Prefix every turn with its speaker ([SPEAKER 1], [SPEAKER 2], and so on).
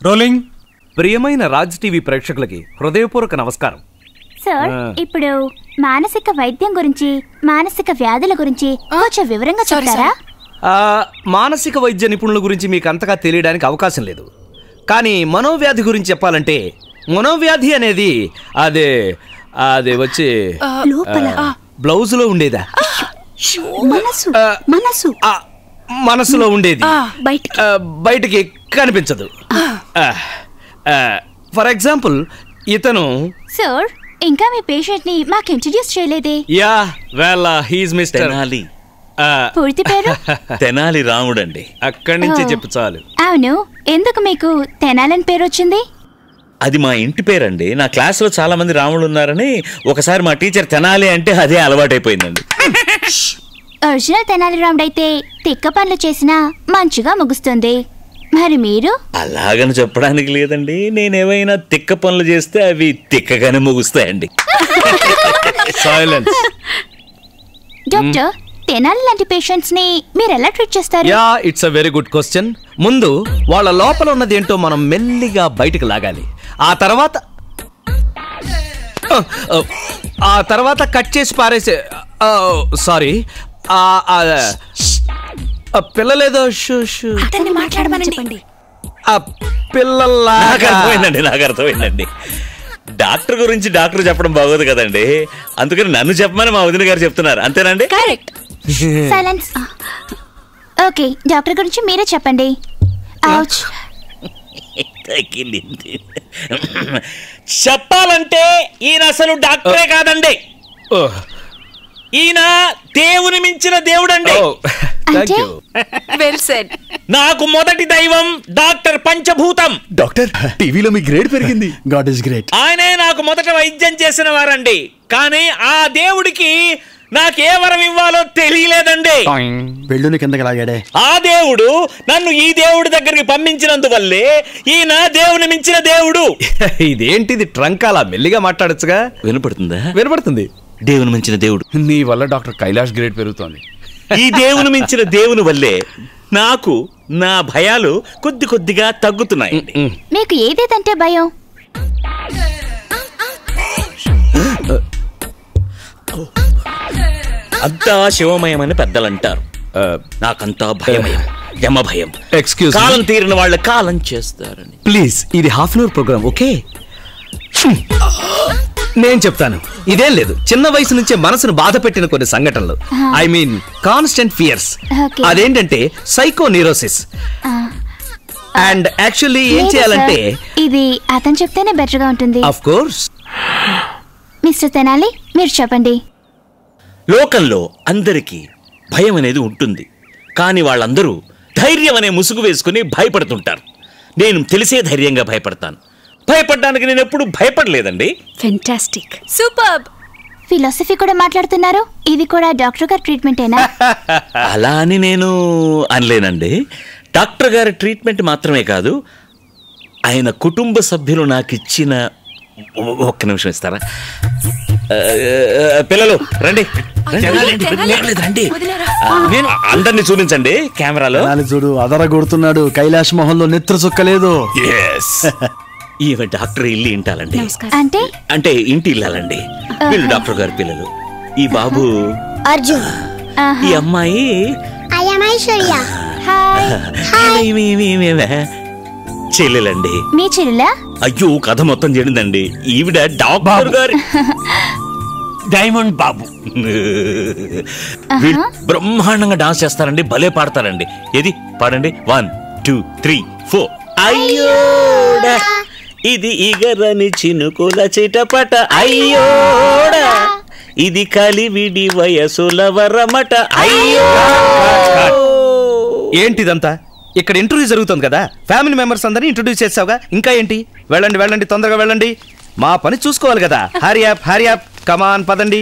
[SPEAKER 1] Rolling
[SPEAKER 2] ప్రియమైన Raj TV ప్రేక్షకులకి హృదయపూర్వక నమస్కారం
[SPEAKER 3] సార్
[SPEAKER 2] ఆ.
[SPEAKER 3] ఇప్పుడు మానసిక వైద్యం గురించి మానసిక వ్యాధుల గురించి కొంచెం వివరంగా చెప్తారా
[SPEAKER 2] ఆ, మానసిక వైద్య నిపుణుల గురించి మీకు అంతగా తెలియడానికి అవకాశం లేదు కానీ మనోవ్యాధి గురించి చెప్పాలంటే మనోవ్యాధి అనేది అదే అది వచ్చి
[SPEAKER 3] లోపల
[SPEAKER 2] బ్లౌజులో ఉండేదా
[SPEAKER 3] మనసు
[SPEAKER 2] ఆ,
[SPEAKER 3] మనసు
[SPEAKER 2] ఆ, మనసులో ఉండేది
[SPEAKER 3] బయటికి
[SPEAKER 2] ఆ, బయటికి కనిపించదు ఫర్ ఎగ్జాంపుల్ ఇతను
[SPEAKER 3] సార్ ఇంకా మీ పేషెంట్ ని మాకు ఇంట్రడ్యూస్ చేయలేదే
[SPEAKER 2] yeah well he's mister
[SPEAKER 4] Tenali
[SPEAKER 3] పూర్తి పేరు
[SPEAKER 4] తెనాలి రాముడండి
[SPEAKER 2] అక్కడి నుంచి
[SPEAKER 3] Oh.
[SPEAKER 2] చెప్పు చాలు
[SPEAKER 3] అవును ఎందుకు మీకు తెనాలని పేరు వచ్చింది
[SPEAKER 4] అది మా ఇంటి పేరండి నా క్లాస్లో చాలా మంది రాముడు ఉన్నారని ఒకసారి మా టీచర్ తెనాలి అంటే అదే అలవాటైపోయిందండి
[SPEAKER 3] ఒరిజినల్ తెనాలి రాముడు అయితే తిక్క పనులు చేసినా మంచిగా ముగుస్తుంది మరి మీరు
[SPEAKER 4] అలాగని చెప్పడానికి లేదండి నేనేమైనా తిక్క పనులు చేస్తే అవి తిక్కగానే ముగుస్తాయండి
[SPEAKER 2] సైలెన్స్
[SPEAKER 3] డాక్టర్ తెనాలి లాంటి పేషెంట్స్ ని మీరు ఎలా ట్రీట్ చేస్తారు
[SPEAKER 2] yeah it's a very good question ముందు వాళ్ళ లోపల ఉన్నది ఏంటో మనం మెల్లిగా బయటకు లాగాలి ఆ తర్వాత ఆ తర్వాత కట్ చేసి పారేసే సారీ పిల్లలేదో షూ షూ
[SPEAKER 3] చెప్పండి
[SPEAKER 2] ఆ
[SPEAKER 4] నాకు
[SPEAKER 2] పిల్లల్లాగా
[SPEAKER 4] అర్థమైందండి నాకు అర్థమైందండి డాక్టర్ గురించి డాక్టర్ చెప్పడం బాగోదు కదండి అందుకని నన్ను చెప్పమని మా వదిన గారు చెప్తున్నారు అంతేనండి
[SPEAKER 3] కరెక్ట్ సైలెన్స్ ఓకే డాక్టర్ గురించి మీరే చెప్పండి Ouch.
[SPEAKER 4] తగిలింది చెప్పాలంటే ఈయన అసలు డాక్టరే కాదండి
[SPEAKER 2] Oh,
[SPEAKER 4] ఈయన దేవుని మించిన దేవుడండి
[SPEAKER 2] oh, thank
[SPEAKER 3] అంటే?
[SPEAKER 2] you.
[SPEAKER 5] వెల్ సెడ్
[SPEAKER 4] నాకు మొదటి దైవం డాక్టర్ పంచభూతం
[SPEAKER 1] డాక్టర్ టీవీలో మీ గ్రేడ్ పెరిగింది గాడ్ ఇస్ గ్రేట్
[SPEAKER 4] ఆయనే నాకు మొదట వైద్యం చేసిన వారండి కానీ ఆ దేవుడికి నాకే వరం ఇవ్వాలో తెలియలేదండి
[SPEAKER 1] పెళ్ళుని కిందకి లాగాడే
[SPEAKER 4] ఆ దేవుడు నన్ను ఈ దేవుడి దగ్గరికి పంపించినందువల్లే ఈయన దేవుని మించిన దేవుడు
[SPEAKER 2] ఇదేంటిది ట్రంక్ అలా మెల్లిగా మాట్లాడొచ్చుగా
[SPEAKER 4] వినపడుతుందా
[SPEAKER 2] వినపడుతుంది
[SPEAKER 4] దేవుని మించిన దేవుడు
[SPEAKER 6] నీ వల్ల డాక్టర్ కైలాష్ గ్రేడ్ పెరుగుతోంది
[SPEAKER 4] ఈ దేవుని మించిన దేవుని వల్లే నాకు నా భయాలు కొద్ది కొద్దిగా తగ్గుతున్నాయి
[SPEAKER 3] మీకు ఏదేదంటే భయం
[SPEAKER 4] అంతా శివమయమని పెద్దలు అంటారు నాకంతా భయమయం యమ భయం
[SPEAKER 2] ఎక్స్క్యూజ్
[SPEAKER 4] కాలం తీరిన వాళ్ళ కాలం చేస్తారని
[SPEAKER 2] ప్లీజ్ ఇది half an hour programme okay నేను చెప్తాను ఇదేం లేదు చిన్న వయసు నుంచే మనసును బాధ పెట్టిన కొన్ని సంఘటనలు I mean constant fears
[SPEAKER 3] Okay.
[SPEAKER 2] అదేంటంటే సైకో న్యూరోసిస్ అండ్ యాక్చువల్లీ ఏం
[SPEAKER 3] లేదు,
[SPEAKER 2] చేయాలంటే
[SPEAKER 3] సార్. ఇది అతను చెప్తేనే బెటర్ గా ఉంటుంది
[SPEAKER 2] అఫ్ కోర్స్
[SPEAKER 3] మిస్టర్ తెనాలి మీరు చెప్పండి
[SPEAKER 4] లోకంలో అందరికీ భయం అనేది ఉంటుంది కానీ వాళ్ళందరూ ధైర్యం అనే ముసుగు వేసుకుని భయపడుతుంటారు నేను తెలిసే ధైర్యంగా భయపడతాను భయపడడానికి నేను ఎప్పుడు భయపడలేదండి
[SPEAKER 5] ఫెంటాస్టిక్ సూపర్బ్
[SPEAKER 3] ఫిలాసఫీ కూడా మాట్లాడుతున్నారు ఇది కూడా డాక్టర్ గారి ట్రీట్మెంటేనా
[SPEAKER 4] అలా అని నేను అనలేనండి డాక్టర్ గారి ట్రీట్మెంట్ మాత్రమే కాదు ఆయన కుటుంబ సభ్యులు నాకు ఇచ్చిన ఒ- ఒక్క నిమిషం ఇస్తారా ఆ, ఆ, పిల్లలు రండి రండి, రండి, రండి, రండి, రండి. ఆ, నేను అందరినీ చూపించండి కెమెరాలో
[SPEAKER 1] తెనాలి చూడు అదర కొడుతున్నాడు కైలాష్ మొహంలో నెత్తురు చుక్కలేదు
[SPEAKER 4] ఈమె డాక్టర్ ఇల్లు ఇంటాలండి
[SPEAKER 3] అంటే
[SPEAKER 4] అంటే ఇంటి ఇల్లాలండి వీళ్ళు డాక్టర్ గారి పిల్లలు ఈ బాబు
[SPEAKER 7] అర్జున్
[SPEAKER 4] ఈ అమ్మాయి
[SPEAKER 7] ఐఎమ్ ఐశ్వర్య
[SPEAKER 3] హాయ్
[SPEAKER 4] ఈమె- ఈమె- ఈమె- ఈమె చెల్లెలండి
[SPEAKER 3] మీ చెల్లెలా
[SPEAKER 4] అయ్యో కథ మొత్తం చెడిందండి ఈవిడ డాక్టర్ గారి డైమండ్ బాబు వీళ్ళు బ్రహ్మాండంగా డాన్స్ చేస్తారండి భలే పాడతారండి ఏది పాడండి వన్ టూ త్రీ ఫోర్ అయ్యోడా ఇది ఇగరని చినుకుల చిటపట అయ్యోడా ఇది కలివిడి వయసుల వరమట అయ్యో
[SPEAKER 2] ఏంటిదంతా ఇక్కడ ఇంటర్వ్యూ జరుగుతుంది కదా ఫ్యామిలీ మెంబర్స్ అందరినీ ఇంట్రొడ్యూస్ చేసావుగా ఇంకా ఏంటి వెళ్ళండి వెళ్ళండి తొందరగా వెళ్ళండి మా పని చూసుకోవాలి కదా hurry up hurry up come on పదండి